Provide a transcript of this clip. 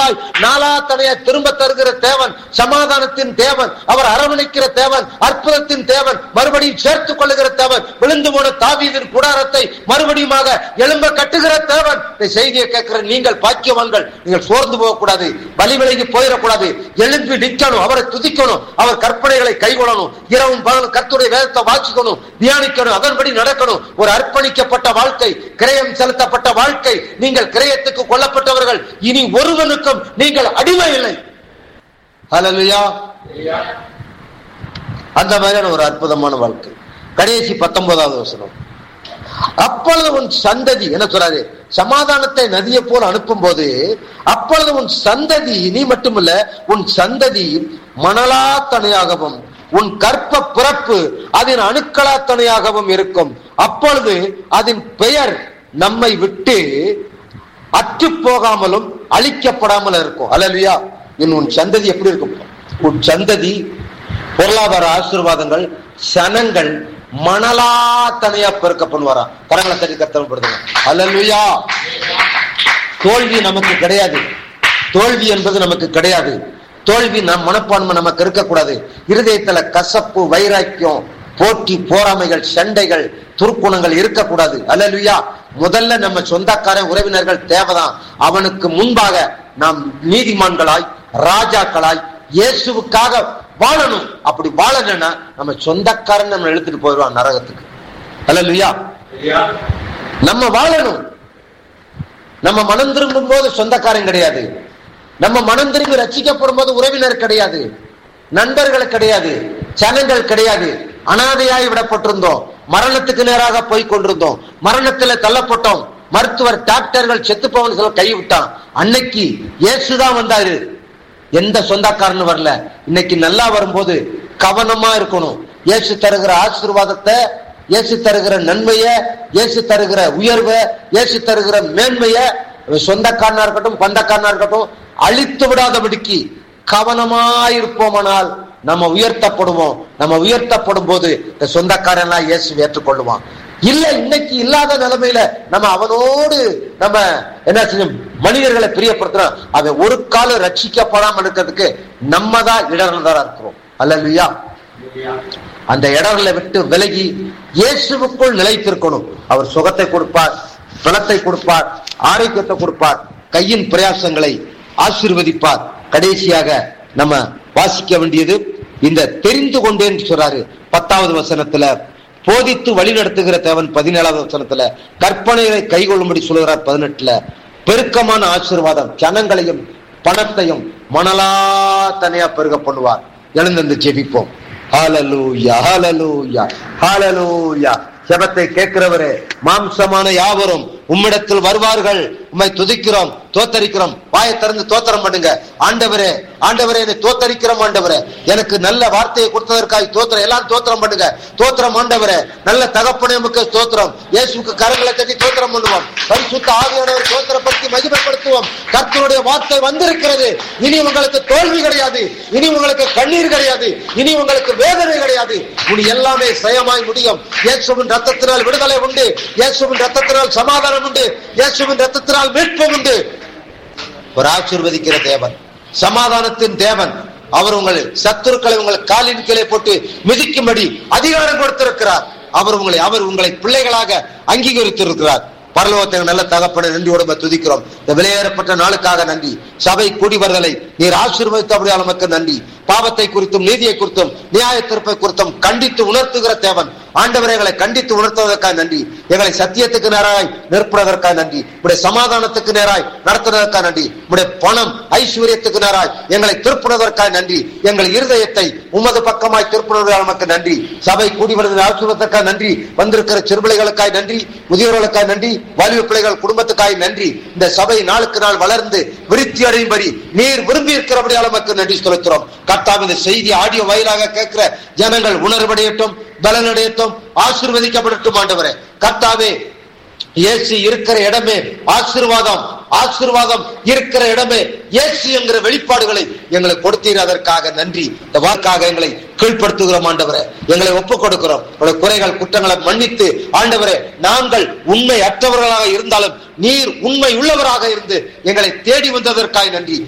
தலைமுறையாய் நாலா தலையாய் திரும்ப தருகிற தேவன் சமாதானத்தின் தேவன் அவர் அரவணைக்கிற தேவன் அற்புதத்தின் தேவன் மறுபடியும் சேர்த்துக் கொள்ளுகிற தேவன் விழுந்து போன தாவீதின் கூடாரத்தை மறுபடியுமாக எழும்ப கட்டுகிற தேவன் இந்த செய்தியை கேட்கிற நீங்கள் பாக்கியவான்கள் நீங்கள் சோர்ந்து போகக்கூடாது பலி விலகி போயிடக்கூடாது எழும்பி நிற்கணும் அவரை துதிக்கணும் அவர் கற்பனைகளை கைகொள்ளணும் இரவும் பகலும் கர்த்தருடைய வேதத்தை வாசிக்கணும் தியானிக்கணும் அதன்படி நடக்கணும் ஒரு அர்ப்பணிக்கப்பட்ட வாழ்க்கை கிரயம் செலுத்தப்பட்ட வாழ்க்கை நீங்கள் கிரயத்துக்கு கொல்லப்பட்டவர்கள் இனி ஒருவனுக்கும் நீங்கள் அடிமை இல்லை ஹalleluya அந்த மாதிரியான ஒரு அற்புதமான வாழ்க்கை கடைசி பத்தொன்பதாவது வசனம் அப்பொழுது உன் சந்ததி என்ன சொல்றாரு சமாதானத்தை நதியை போல் அனுப்பும் போது அப்பொழுது உன் சந்ததி நீ மட்டுமல்ல உன் சந்ததி மணலாத்தனையாகவும் உன் கற்ப பிறப்பு அதன் அணுக்களாத்தனையாகவும் இருக்கும் அப்பொழுது அதன் பெயர் நம்மை விட்டு அற்று போகாமலும் அழிக்கப்படாமல் இருக்கும் அல்லையா இன் உன் சந்ததி எப்படி இருக்கும் உன் சந்ததி பொருளாதார ஆசீர்வாதங்கள் சனங்கள் மணலா தனியா பெருக்க பண்ணுவாரா கரங்களை தட்டி கத்தப்படுத்துங்க அல்லலுயா தோல்வி நமக்கு கிடையாது தோல்வி என்பது நமக்கு கிடையாது தோல்வி நம் மனப்பான்மை நமக்கு இருக்கக்கூடாது இருதயத்துல கசப்பு வைராக்கியம் போட்டி போராமைகள் சண்டைகள் துர்க்குணங்கள் இருக்கக்கூடாது அல்லலுயா முதல்ல நம்ம சொந்தக்காரன் உறவினர்கள் தேவைதான் அவனுக்கு முன்பாக நாம் நீதிமான்களாய் ராஜாக்களாய் இயேசுவுக்காக வாழணும் அப்படி வாழணும்னா நம்ம சொந்தக்காரன் நம்ம இழுத்துட்டு போயிடுவான் நரகத்துக்கு அல்லலுயா நம்ம வாழணும் நம்ம மனம் திரும்பும் போது சொந்தக்காரன் கிடையாது நம்ம மனம் திரும்பி ரசிக்கப்படும் போது உறவினர் கிடையாது நண்பர்கள் கிடையாது சனங்கள் கிடையாது அனாதையாய் விடப்பட்டிருந்தோம் மரணத்துக்கு நேராக போய் கொண்டிருந்தோம் மரணத்துல தள்ளப்பட்டோம் மருத்துவர் டாக்டர்கள் செத்துப்பவன் சொல்ல கைவிட்டான் அன்னைக்கு இயேசுதான் வந்தாரு எந்த சொந்தக்காரனும் வரல இன்னைக்கு நல்லா வரும்போது கவனமா இருக்கணும் இயேசு தருகிற ஆசீர்வாதத்தை இயேசு தருகிற நன்மைய இயேசு தருகிற உயர்வை இயேசு தருகிற மேன்மைய சொந்தக்காரனா இருக்கட்டும் பந்தக்காரனா இருக்கட்டும் அழித்து விடாதபடிக்கு கவனமா இருப்போமானால் நம்ம உயர்த்தப்படுவோம் நம்ம உயர்த்தப்படும் போது இந்த சொந்தக்காரன்லாம் இயேசு ஏற்றுக்கொள்ளுவான் இல்ல இன்னைக்கு இல்லாத நிலைமையில நம்ம அவனோடு நம்ம என்ன செய்யும் மனிதர்களை பிரியப்படுத்துறோம் அவன் ஒரு காலம் ரட்சிக்கப்படாம இருக்கிறதுக்கு நம்ம தான் இடர்லதா இருக்கிறோம் அல்லையா அந்த இடர்களை விட்டு விலகி இயேசுவுக்குள் நிலைத்திருக்கணும் அவர் சுகத்தை கொடுப்பார் பலத்தை கொடுப்பார் ஆரோக்கியத்தை கொடுப்பார் கையின் பிரயாசங்களை ஆசீர்வதிப்பார் கடைசியாக நம்ம வாசிக்க வேண்டியது இந்த தெரிந்து கொண்டேன்னு சொல்றாரு பத்தாவது வசனத்துல போதித்து வழி நடத்துகிற தேவன் பதினேழாவது வசனத்துல கற்பனைகளை கைகொள்ளும்படி சொல்லுகிறார் பதினெட்டுல பெருக்கமான ஆசீர்வாதம் ஜனங்களையும் பணத்தையும் மணலா தனியா பெருக பண்ணுவார் எழுந்து ஜெபிப்போம் ஹalleluya ஹalleluya ஹalleluya ஜெபத்தை கேட்கிறவரே மாம்சமான யாவரும் உம்மிடத்தில் வருவார்கள் உம்மை துதிக்கிறோம் தோத்தரிக்கிறோம் வாயை திறந்து தோத்திரம் பண்ணுங்க ஆண்டவரே ஆண்டவரே என்னை தோத்தரிக்கிறோம் ஆண்டவரே எனக்கு நல்ல வார்த்தையை கொடுத்ததற்காக தோத்திரம் எல்லாம் தோத்திரம் பண்ணுங்க தோத்திரம் ஆண்டவரே நல்ல தகப்பனே உமக்கு தோத்திரம் இயேசுக்கு கரங்களை தட்டி தோத்திரம் பண்ணுவோம் பரிசுத்த ஆவியானவர் தோத்திரப்படுத்தி மகிமைப்படுத்துவோம் கர்த்தருடைய வார்த்தை வந்திருக்கிறது இனி உங்களுக்கு தோல்வி கிடையாது இனி உங்களுக்கு கண்ணீர் கிடையாது இனி உங்களுக்கு வேதனை கிடையாது இனி எல்லாமே சுயமாய் முடியும் இயேசுவின் ரத்தத்தினால் விடுதலை உண்டு இயேசுவின் ரத்தத்தினால் சமாதானம் உண்டு இயேசுவின் ரத்தத்தினால் மீட்பு உண்டு ஒரு ஆசீர்வதிக்கிற தேவன் சமாதானத்தின் தேவன் அவர் உங்களை சத்துருக்களை உங்கள் காலின் கீழே போட்டு மிதிக்கும்படி அதிகாரம் கொடுத்திருக்கிறார் அவர் உங்களை அவர் உங்களை பிள்ளைகளாக அங்கீகரித்திருக்கிறார் பரலோகத்தை நல்ல தகப்பன நன்றியோடு துதிக்கிறோம் இந்த வெளியேறப்பட்ட நாளுக்காக நன்றி சபை கூடி வருதலை நீர் ஆசீர்வதித்தபடியால் நமக்கு நன்றி பாவத்தை குறித்தும் நீதியை குறித்தும் நியாய தீர்ப்பை குறித்தும் கண்டித்து உணர்த்துகிற தேவன் ஆண்டவரை எங்களை கண்டித்து உணர்த்துவதற்காக நன்றி எங்களை சத்தியத்துக்கு நேராய் நிற்பதற்காக நன்றி உடைய சமாதானத்துக்கு நேராய் நடத்துவதற்காக நன்றி உடைய பணம் ஐஸ்வர்யத்துக்கு நேராய் எங்களை திருப்புவதற்காக நன்றி எங்கள் இருதயத்தை உமது பக்கமாய் திருப்புவதற்காக நமக்கு நன்றி சபை கூடி வருவதை ஆசீர்வதற்காக நன்றி வந்திருக்கிற சிறுபிள்ளைகளுக்காய் நன்றி முதியோர்களுக்காக நன்றி வாலிப பிள்ளைகள் குடும்பத்துக்காய் நன்றி இந்த சபை நாளுக்கு நாள் வளர்ந்து விருத்தி அடையும்படி நீர் விரும்பி இருக்கிறபடியால் நமக்கு நன்றி செலுத்துறோம் கர்த்தாവ് இந்த செய்தி ஆடியோ வாயிலாக கேட்கிற ஜனங்கள் உணர்வடையட்டும் பலனடையட்டும் ஆசீர்வதிக்கப்படட்டும் ஆண்டவரே கர்த்தாவே இயேசு இருக்கிற இடமே ஆசீர்வாதம் ஆசீர்வாதம் இருக்கிற இடமே இயேசு என்கிற வெளிப்பாடுகளை எங்களுக்கு கொடுத்தீர் அதற்காக நன்றி இந்த வாக்காக எங்களை கீழ்ப்படுத்துகிறோம் ஆண்டவரே எங்களை ஒப்புக் கொடுக்கிறோம் உங்களுடைய குறைகள் குற்றங்களை மன்னித்து ஆண்டவரே நாங்கள் உண்மை அற்றவர்களாக இருந்தாலும் நீர் உண்மை உள்ளவராக இருந்து எங்களை தேடி வந்ததற்காக நன்றி